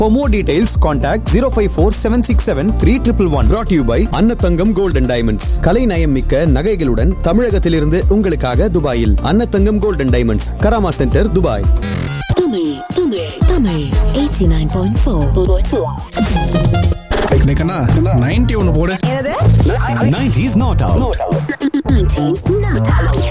For more details, contact 054-767-3111. Brought to you by அன்னத்தங்கம் Gold and Diamonds. கலை நயம் மிக்க நகைகளுடன் தமிழகத்திலிருந்து உங்களுக்காக துபாயில் Annathangam Gold and Diamonds, Karama centre, Dubai Tamil Tamil Tamil 89.4 கண்ணா நைன்டி ஒன்று போடு என்னது 90s not out. 90s not out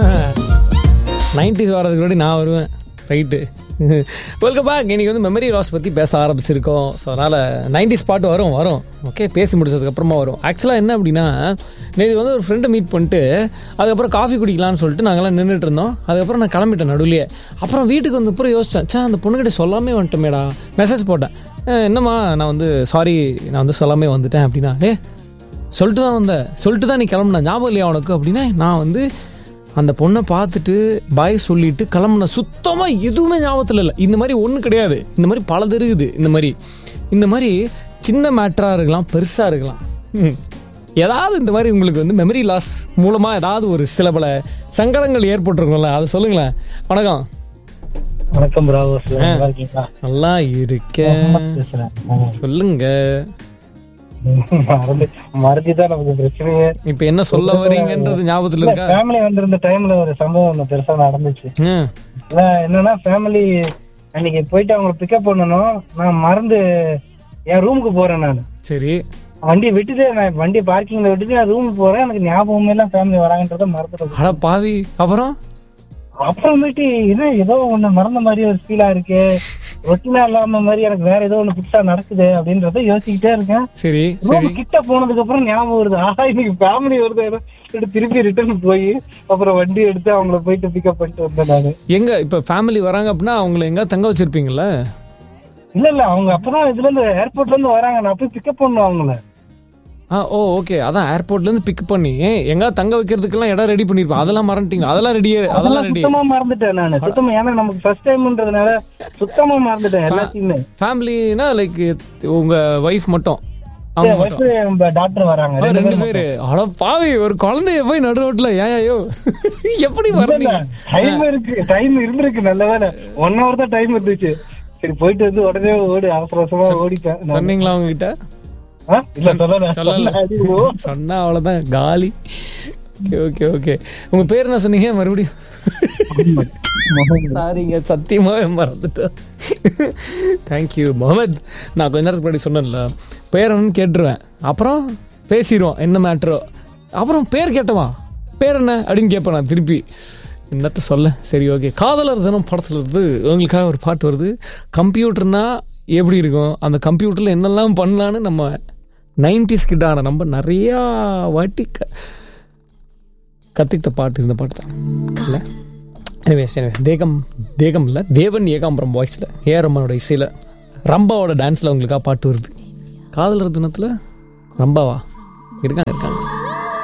nineties வரதுக்கு முன்னாடி நான் வருவேன் ரைட்டு வெல்கம் பேக் இன்னைக்கு வந்து மெமரி லாஸ் பற்றி பேச ஆரம்பிச்சிருக்கோம் ஸோ அதனால் நைன்டிஸ் பாட்டு வரும் வரும் ஓகே பேசி முடிச்சதுக்கப்புறமா வரும் ஆக்சுவலாக என்ன அப்படின்னா நேற்று வந்து ஒரு ஃப்ரெண்டை மீட் பண்ணிட்டு அதுக்கப்புறம் காஃபி குடிக்கலாம்னு சொல்லிட்டு நாங்கள்லாம் நின்றுட்டு இருந்தோம் அதுக்கப்புறம் நான் கிளம்பிட்டேன் நடுவுலையே அப்புறம் வீட்டுக்கு வந்து அப்புறம் யோசிச்சேன் சே அந்த பொண்ணுக்கிட்ட சொல்லாமே வந்துட்டோமேடா மெசேஜ் போட்டேன் "அஹ், என்னம்மா நான் வந்து சாரி நான் வந்து சொல்லாமே வந்துட்டேன் அப்படின்னா ஏ சொல்லிட்டு தான் வந்தேன் சொல்லிட்டு தான் நீ கிளம்புன ஞாபகம் இல்லையா உனக்கு அப்படின்னா நான் வந்து அந்த பொண்ணை பார்த்துட்டு பாய் சொல்லிட்டு கிளம்புன சுத்தமாக எதுவுமே ஞாபகத்தில் இல்லை இந்த மாதிரி ஒன்றும் கிடையாது இந்த மாதிரி பல இருக்குது இந்த மாதிரி இந்த மாதிரி சின்ன மேட்டராக இருக்கலாம் பெருசாக இருக்கலாம் ம். ஏதாவது இந்த மாதிரி உங்களுக்கு வந்து மெமரி லாஸ் மூலமாக ஏதாவது ஒரு சில பல சங்கடங்கள் ஏற்பட்டிருக்கும்ல அதை சொல்லுங்களேன் வணக்கம் வணக்கம் ராவோ நல்லா இருக்கீங்களா நல்லா இருக்கேன் பேசுறேன் சொல்லுங்க மறந்து மறந்துதான் நமக்கு பிரச்சனையே இப்போ என்ன சொல்ல வரீங்கன்றது ஞாபகத்தில் இருக்கா ஃபேமிலி வந்திருந்த டைம்ல ஒரு சம்பவம் ஒண்ணு பெருசா நடந்துச்சு ம் அதான் என்னன்னா ஃபேமிலி அன்னைக்கு போயிட்டு அவங்கள பிக்கப் பண்ணணும் நான் மறந்து என் ரூமுக்கு போறேன் நான் சரி வண்டியை விட்டுட்டு நான் வண்டியை பார்க்கிங்ல விட்டுட்டு நான் ரூமுக்கு போறேன் எனக்கு ஞாபகமே எல்லாம் ஃபேமிலி வராங்கன்றத மறந்துட்டு அட பாவி அப்புறம் அப்புறமேட்டு என்ன ஏதோ ஒண்ணு மறந்த மாதிரி ஒரு ஃபீலா இருக்கு ரொட்டினா இல்லாம மாதிரி எனக்கு வேற ஏதோ ஒண்ணு புதுசா நடக்குது அப்படின்றத யோசிச்சுக்கிட்டே இருக்கேன் சரி சரி ரூம் கிட்ட போனதுக்கு அப்புறம் ஞாபகம் வருது ஆஹா இன்னைக்கு ஃபேமிலி வருது சொல்லிட்டு திருப்பி ரிட்டர்ன் போய் அப்புறம் வண்டி எடுத்து அவங்கள போயிட்டு பிக்கப் பண்ணிட்டு வந்தேன் நானு எங்க இப்ப ஃபேமிலி வராங்க அப்படின்னா அவங்கள எங்க தங்க வச்சிருப்பீங்கல்ல இல்ல இல்ல அவங்க அப்பதான் இதுல இருந்து ஏர்போர்ட்ல இருந்து வராங்க நான் போய் பிக்கப் பண்ணுவேன் அவங்கள ஆ ஓ ஓகே அதான் ஏர்போர்ட்ல இருந்து பிக் பண்ணி எங்க தங்க வைக்கிறதுக்கெல்லாம் இடம் ரெடி பண்ணிருப்போம் அதெல்லாம் மறந்துட்டீங்க அதெல்லாம் ரெடி அதெல்லாம் அதெல்லாம் ரெடி சுத்தமா மறந்துட்டேன் நானு சுத்தமா ஏன்னா நமக்கு ஃபர்ஸ்ட் டைம்ன்றதுனால சுத்தமா மறந்துட்டேன் எல்லாத்தையுமே ஃபேமிலினா லைக் உங்க ஒய்ஃப் மட்டும் அவங்க மட்டும் டாக்டர் வராங்க ஆ, ரெண்டு ரெண்டு பேரும் பேரு அட பாவி ஒரு குழந்தைய போய் நடு ரோட்ல ஏயோ எப்படி மறந்தீங்க டைம் இருக்கு டைம் இருந்திருக்கு நல்ல வேலை ஒன் ஹவர் தான் டைம் இருந்துச்சு சரி போயிட்டு வந்து உடனே ஓடி அவசர அவசரமா ஓடிட்டேன் நான். சொன்னீங்களா அவங்க கிட்ட ஆ? இல்ல சொல்லல சொல்லல ஐயோ. சொன்னா அவ்வளவுதான் காலி ஓகே ஓகே ஓகே உங்க பேர் என்ன சொன்னீங்க மறுபடியும் சாரிங்க சத்தியமாவே மறந்துட்டேன் தேங்க்யூ முகமது நான் கொஞ்ச நேரத்துக்கு முன்னாடி சொன்னேன்ல பேர் என்னன்னு கேட்டுருவேன் அப்புறம் பேசிடுவோம் என்ன மேட்ரோ அப்புறம் பேர் கேட்டவா பேர் என்ன அப்படின்னு கேட்பேன் நான் திருப்பி என்னத்த சொல்ல சரி ஓகே காதலர் தினம் படத்துல இருந்து உங்களுக்காக ஒரு பாட்டு வருது கம்ப்யூட்டர்னா எப்படி இருக்கும் அந்த கம்ப்யூட்டரில் என்னெல்லாம் பண்ணலான்னு நம்ம நைன்டிஸ் கிட்டான நம்ம நிறையா வாட்டி க கற்றுக்கிட்ட பாட்டு இந்த பாட்டு தான் இல்லை எனிவேஸ் எனவே தேகம் தேகம் இல்லை தேவன் ஏகாம்பரம் வாய்ஸில் ஏ ரம்மனோட இசையில் ரம்பாவோட டான்ஸில் உங்களுக்காக பாட்டு வருது காதலர் தினத்தில் ரம்பாவா இருக்காங்க இருக்காங்க